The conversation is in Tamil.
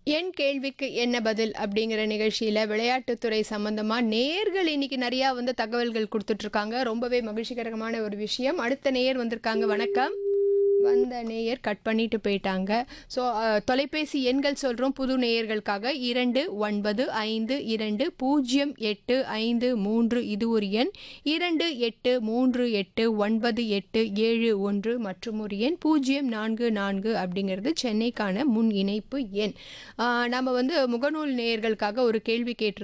என் கேள்விக்கு என்ன பதில் அப்படிங்கிற நிகழ்ச்சியில் விளையாட்டுத்துறை சம்பந்தமாக நேர்கள் இன்னைக்கு நிறையா வந்து தகவல்கள் கொடுத்துட்ருக்காங்க ரொம்பவே மகிழ்ச்சிகரமான ஒரு விஷயம் அடுத்த நேயர் வந்திருக்காங்க வணக்கம் வந்த நேயர் கட் பண்ணிட்டு போயிட்டாங்க ஸோ தொலைபேசி எண்கள் சொல்கிறோம் புது நேயர்களுக்காக இரண்டு ஒன்பது ஐந்து இரண்டு பூஜ்ஜியம் எட்டு ஐந்து மூன்று இது ஒரு எண் இரண்டு எட்டு மூன்று எட்டு ஒன்பது எட்டு ஏழு ஒன்று மற்றும் ஒரு எண் பூஜ்ஜியம் நான்கு நான்கு அப்படிங்கிறது சென்னைக்கான முன் இணைப்பு எண் ஆஹ் நம்ம வந்து முகநூல் நேயர்களுக்காக ஒரு கேள்வி கேட்டிருந்தோம்